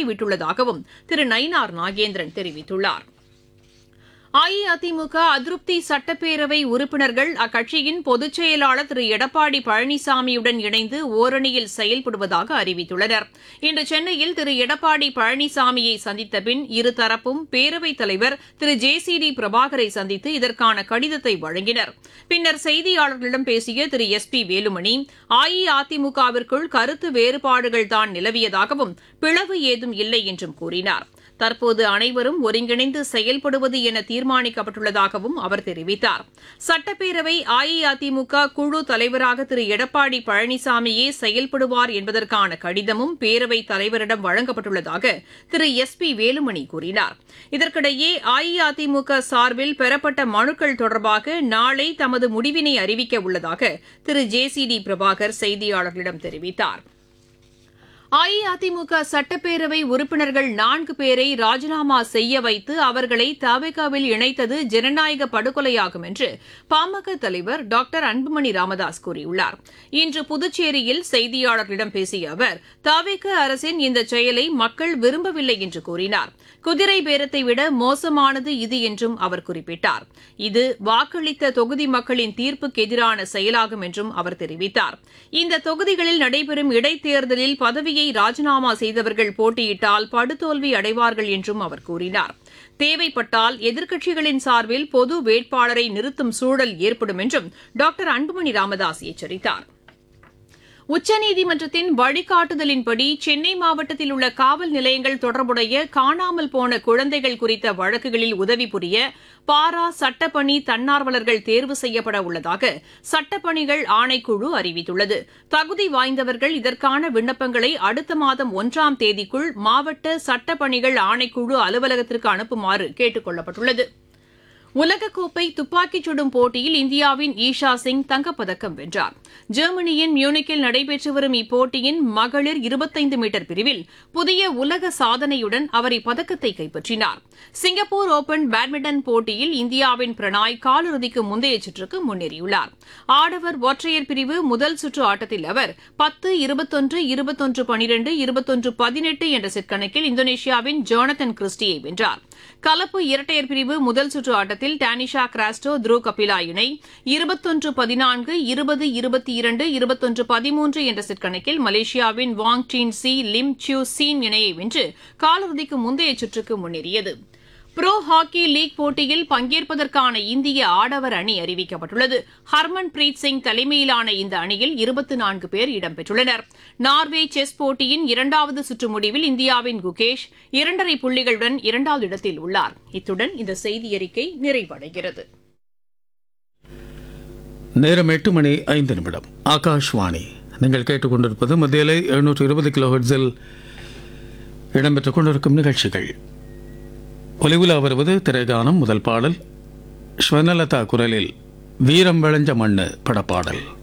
தவறிவிட்டுள்ளதாகவும் திரு நயினார் நாகேந்திரன் தெரிவித்துள்ளார் அஇஅதிமுக அதிருப்தி சட்டப்பேரவை உறுப்பினர்கள் அக்கட்சியின் பொதுச் செயலாளர் திரு எடப்பாடி பழனிசாமியுடன் இணைந்து ஓரணியில் செயல்படுவதாக அறிவித்துள்ளனர் இன்று சென்னையில் திரு எடப்பாடி பழனிசாமியை சந்தித்த பின் இருதரப்பும் பேரவைத் தலைவர் திரு ஜே சி டி பிரபாகரை சந்தித்து இதற்கான கடிதத்தை வழங்கினர் பின்னர் செய்தியாளர்களிடம் பேசிய திரு எஸ் பி வேலுமணி அஇஅதிமுகவிற்குள் கருத்து வேறுபாடுகள் தான் நிலவியதாகவும் பிளவு ஏதும் இல்லை என்றும் கூறினார் தற்போது அனைவரும் ஒருங்கிணைந்து செயல்படுவது என தீர்மானிக்கப்பட்டுள்ளதாகவும் அவர் தெரிவித்தார் சட்டப்பேரவை அஇஅதிமுக குழு தலைவராக திரு எடப்பாடி பழனிசாமியே செயல்படுவார் என்பதற்கான கடிதமும் பேரவைத் தலைவரிடம் வழங்கப்பட்டுள்ளதாக திரு எஸ் பி வேலுமணி கூறினார் இதற்கிடையே அஇஅதிமுக சார்பில் பெறப்பட்ட மனுக்கள் தொடர்பாக நாளை தமது முடிவினை அறிவிக்க உள்ளதாக திரு ஜே சி டி பிரபாகர் செய்தியாளர்களிடம் தெரிவித்தார் அஇஅதிமுக சட்டப்பேரவை உறுப்பினர்கள் நான்கு பேரை ராஜினாமா செய்ய வைத்து அவர்களை தவிகாவில் இணைத்தது ஜனநாயக படுகொலையாகும் என்று பாமக தலைவர் டாக்டர் அன்புமணி ராமதாஸ் கூறியுள்ளார் இன்று புதுச்சேரியில் செய்தியாளர்களிடம் பேசிய அவர் தவிக அரசின் இந்த செயலை மக்கள் விரும்பவில்லை என்று கூறினார் குதிரை பேரத்தை விட மோசமானது இது என்றும் அவர் குறிப்பிட்டார் இது வாக்களித்த தொகுதி மக்களின் தீர்ப்புக்கு எதிரான செயலாகும் என்றும் அவர் தெரிவித்தார் இந்த தொகுதிகளில் நடைபெறும் இடைத்தேர்தலில் பதவியை ராஜினாமா செய்தவர்கள் போட்டியிட்டால் படுதோல்வி அடைவார்கள் என்றும் அவர் கூறினார் தேவைப்பட்டால் எதிர்க்கட்சிகளின் சார்பில் பொது வேட்பாளரை நிறுத்தும் சூழல் ஏற்படும் என்றும் டாக்டர் அன்புமணி ராமதாஸ் எச்சரித்தார் உச்சநீதிமன்றத்தின் வழிகாட்டுதலின்படி சென்னை மாவட்டத்தில் உள்ள காவல் நிலையங்கள் தொடர்புடைய காணாமல் போன குழந்தைகள் குறித்த வழக்குகளில் உதவி புரிய பாரா சட்டப்பணி தன்னார்வலர்கள் தேர்வு செய்யப்பட உள்ளதாக சட்டப்பணிகள் ஆணைக்குழு அறிவித்துள்ளது தகுதி வாய்ந்தவர்கள் இதற்கான விண்ணப்பங்களை அடுத்த மாதம் ஒன்றாம் தேதிக்குள் மாவட்ட சட்டப்பணிகள் ஆணைக்குழு அலுவலகத்திற்கு அனுப்புமாறு கேட்டுக் கொள்ளப்பட்டுள்ளது உலகக்கோப்பை துப்பாக்கிச் சுடும் போட்டியில் இந்தியாவின் ஈஷா சிங் தங்கப்பதக்கம் வென்றார் ஜெர்மனியின் மியூனிக்கில் நடைபெற்று வரும் இப்போட்டியின் மகளிர் இருபத்தைந்து மீட்டர் பிரிவில் புதிய உலக சாதனையுடன் அவர் இப்பதக்கத்தை கைப்பற்றினார் சிங்கப்பூர் ஓபன் பேட்மிண்டன் போட்டியில் இந்தியாவின் பிரணாய் காலிறுதிக்கு முந்தைய சுற்றுக்கு முன்னேறியுள்ளார் ஆடவர் ஒற்றையர் பிரிவு முதல் சுற்று ஆட்டத்தில் அவர் பத்து இருபத்தொன்று இருபத்தொன்று பனிரெண்டு இருபத்தொன்று பதினெட்டு என்ற செட் கணக்கில் இந்தோனேஷியாவின் ஜோனத்தன் கிறிஸ்டியை வென்றார் கலப்பு இரட்டையர் பிரிவு முதல் சுற்று ஆட்டத்தில் டானிஷா கிராஸ்டோ த்ரூ கபிலா இணை இருபத்தொன்று பதினான்கு இருபது இருபத்தி இரண்டு இருபத்தொன்று பதிமூன்று என்ற செட் கணக்கில் மலேசியாவின் Wong Tien Ci Lim Chiew Sien இணையை வென்று காலிறுதிக்கு முந்தைய சுற்றுக்கு முன்னேறியது புரோ ஹாக்கி லீக் போட்டியில் பங்கேற்பதற்கான இந்திய ஆடவர் அணி அறிவிக்கப்பட்டுள்ளது ஹர்மன் பிரீத் சிங் தலைமையிலான இந்த அணியில் இருபத்தி நான்கு பேர் இடம்பெற்றுள்ளனர் நார்வே செஸ் போட்டியின் இரண்டாவது சுற்று முடிவில் இந்தியாவின் குகேஷ் இரண்டரை புள்ளிகளுடன் இரண்டாவது இடத்தில் உள்ளார் இத்துடன் இந்த செய்தியறிக்கை நிறைவடைகிறது நேரம் எட்டு மணி ஐந்து நிமிடம் ஆகாஷ்வாணி நீங்கள் கேட்டுக்கொண்டிருப்பது மத்தியிலே எழுநூற்று இருபது கிலோ ஹெர்ட்ஸில் இடம்பெற்றுக் கொண்டிருக்கும் நிகழ்ச்சிகள் ஒலிவுலா வருவது திரைகானம் முதல் பாடல் ஸ்வர்ணலதா குரலில் வீரம் விளைஞ்ச மண்ணு படப்பாடல்